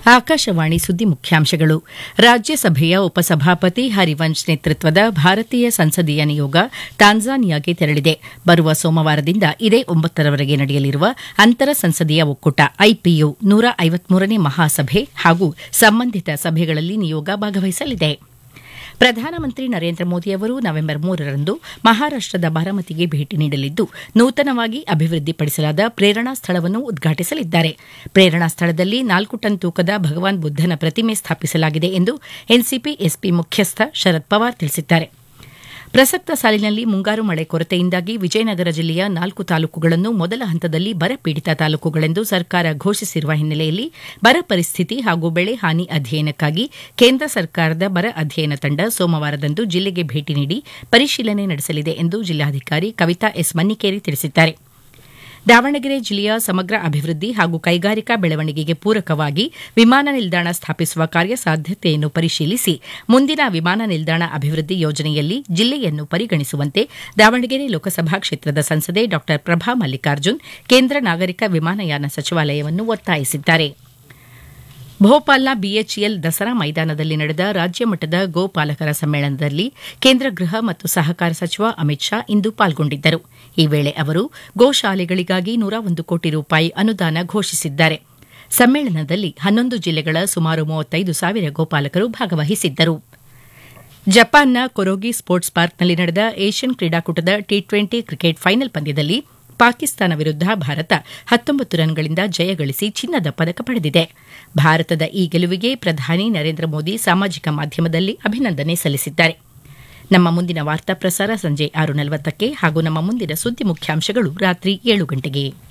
ಆಕಾಶವಾಣಿ ಸುದ್ದಿ ಮುಖ್ಯಾಂಶಗಳು ರಾಜ್ಯಸಭೆಯ ಉಪಸಭಾಪತಿ ಹರಿವಂಶ್ ನೇತೃತ್ವದ ಭಾರತೀಯ ಸಂಸದೀಯ ನಿಯೋಗ ತಾಂಜಾನಿಯಾಗೆ ತೆರಳಿದೆ ಬರುವ ಸೋಮವಾರದಿಂದ ಇದೇ ಒಂಬತ್ತರವರೆಗೆ ನಡೆಯಲಿರುವ ಅಂತರ ಸಂಸದೀಯ ಒಕ್ಕೂಟ ಐಪಿಯು ನೂರ ಐವತ್ಮೂರನೇ ಮಹಾಸಭೆ ಹಾಗೂ ಸಂಬಂಧಿತ ಸಭೆಗಳಲ್ಲಿ ನಿಯೋಗ ಭಾಗವಹಿಸಲಿದೆ ಪ್ರಧಾನಮಂತ್ರಿ ನರೇಂದ್ರ ಮೋದಿ ಅವರು ನವೆಂಬರ್ ಮೂರರಂದು ಮಹಾರಾಷ್ಟದ ಬಾರಾಮತಿಗೆ ಭೇಟಿ ನೀಡಲಿದ್ದು ನೂತನವಾಗಿ ಅಭಿವೃದ್ಧಿಪಡಿಸಲಾದ ಪ್ರೇರಣಾ ಸ್ಥಳವನ್ನು ಉದ್ಘಾಟಿಸಲಿದ್ದಾರೆ ಪ್ರೇರಣಾ ಸ್ಥಳದಲ್ಲಿ ನಾಲ್ಕು ಟನ್ ತೂಕದ ಭಗವಾನ್ ಬುದ್ದನ ಪ್ರತಿಮೆ ಸ್ಥಾಪಿಸಲಾಗಿದೆ ಎಂದು ಎನ್ಸಿಪಿ ಎಸ್ಪಿ ಮುಖ್ಯಸ್ಥ ಶರದ್ ಪವಾರ್ ತಿಳಿಸಿದ್ದಾರೆ ಪ್ರಸಕ್ತ ಸಾಲಿನಲ್ಲಿ ಮುಂಗಾರು ಮಳೆ ಕೊರತೆಯಿಂದಾಗಿ ವಿಜಯನಗರ ಜಿಲ್ಲೆಯ ನಾಲ್ಕು ತಾಲೂಕುಗಳನ್ನು ಮೊದಲ ಹಂತದಲ್ಲಿ ಬರಪೀಡಿತ ತಾಲೂಕುಗಳೆಂದು ಸರ್ಕಾರ ಘೋಷಿಸಿರುವ ಹಿನ್ನೆಲೆಯಲ್ಲಿ ಬರ ಪರಿಸ್ಥಿತಿ ಹಾಗೂ ಬೆಳೆ ಹಾನಿ ಅಧ್ಯಯನಕ್ಕಾಗಿ ಕೇಂದ್ರ ಸರ್ಕಾರದ ಬರ ಅಧ್ಯಯನ ತಂಡ ಸೋಮವಾರದಂದು ಜಿಲ್ಲೆಗೆ ಭೇಟಿ ನೀಡಿ ಪರಿಶೀಲನೆ ನಡೆಸಲಿದೆ ಎಂದು ಜಿಲ್ಲಾಧಿಕಾರಿ ಕವಿತಾ ಎಸ್ ಮನ್ನಿಕೇರಿ ತಿಳಿಸಿದ್ದಾರೆ ದಾವಣಗೆರೆ ಜಿಲ್ಲೆಯ ಸಮಗ್ರ ಅಭಿವೃದ್ಧಿ ಹಾಗೂ ಕೈಗಾರಿಕಾ ಬೆಳವಣಿಗೆಗೆ ಪೂರಕವಾಗಿ ವಿಮಾನ ನಿಲ್ದಾಣ ಸ್ಥಾಪಿಸುವ ಕಾರ್ಯಸಾಧ್ಯತೆಯನ್ನು ಪರಿಶೀಲಿಸಿ ಮುಂದಿನ ವಿಮಾನ ನಿಲ್ದಾಣ ಅಭಿವೃದ್ಧಿ ಯೋಜನೆಯಲ್ಲಿ ಜಿಲ್ಲೆಯನ್ನು ಪರಿಗಣಿಸುವಂತೆ ದಾವಣಗೆರೆ ಲೋಕಸಭಾ ಕ್ಷೇತ್ರದ ಸಂಸದೆ ಡಾ ಪ್ರಭಾ ಮಲ್ಲಿಕಾರ್ಜುನ್ ಕೇಂದ್ರ ನಾಗರಿಕ ವಿಮಾನಯಾನ ಸಚಿವಾಲಯವನ್ನು ಒತ್ತಾಯಿಸಿದ್ದಾರೆ ಭೋಪಾಲ್ನ ಬಿಎಚ್ಇಎಲ್ ದಸರಾ ಮೈದಾನದಲ್ಲಿ ನಡೆದ ರಾಜ್ಯ ಮಟ್ಟದ ಗೋಪಾಲಕರ ಸಮ್ಮೇಳನದಲ್ಲಿ ಕೇಂದ್ರ ಗೃಹ ಮತ್ತು ಸಹಕಾರ ಸಚಿವ ಅಮಿತ್ ಶಾ ಇಂದು ಪಾಲ್ಗೊಂಡಿದ್ದರು ಈ ವೇಳೆ ಅವರು ಗೋಶಾಲೆಗಳಿಗಾಗಿ ನೂರ ಒಂದು ಕೋಟಿ ರೂಪಾಯಿ ಅನುದಾನ ಘೋಷಿಸಿದ್ದಾರೆ ಸಮ್ಮೇಳನದಲ್ಲಿ ಹನ್ನೊಂದು ಜಿಲ್ಲೆಗಳ ಸುಮಾರು ಮೂವತ್ತೈದು ಸಾವಿರ ಗೋಪಾಲಕರು ಭಾಗವಹಿಸಿದ್ದರು ಜಪಾನ್ನ ಕೊರೋಗಿ ಸ್ಪೋರ್ಟ್ಸ್ ಪಾರ್ಕ್ನಲ್ಲಿ ನಡೆದ ಏಷ್ಯನ್ ಕ್ರೀಡಾಕೂಟದ ಟಿ ಟ್ವೆಂಟಿ ಕ್ರಿಕೆಟ್ ಫೈನಲ್ ಪಂದ್ಯದಲ್ಲಿ ಪಾಕಿಸ್ತಾನ ವಿರುದ್ಧ ಭಾರತ ಹತ್ತೊಂಬತ್ತು ರನ್ಗಳಿಂದ ಜಯಗಳಿಸಿ ಚಿನ್ನದ ಪದಕ ಪಡೆದಿದೆ ಭಾರತದ ಈ ಗೆಲುವಿಗೆ ಪ್ರಧಾನಿ ನರೇಂದ್ರ ಮೋದಿ ಸಾಮಾಜಿಕ ಮಾಧ್ಯಮದಲ್ಲಿ ಅಭಿನಂದನೆ ಸಲ್ಲಿಸಿದ್ದಾರೆ ನಮ್ಮ ಮುಂದಿನ ವಾರ್ತಾ ಪ್ರಸಾರ ಸಂಜೆ ಆರು ನಲವತ್ತಕ್ಕೆ ಹಾಗೂ ನಮ್ಮ ಮುಂದಿನ ಸುದ್ದಿ ಮುಖ್ಯಾಂಶಗಳು ರಾತ್ರಿ ಏಳು ಗಂಟೆಗೆ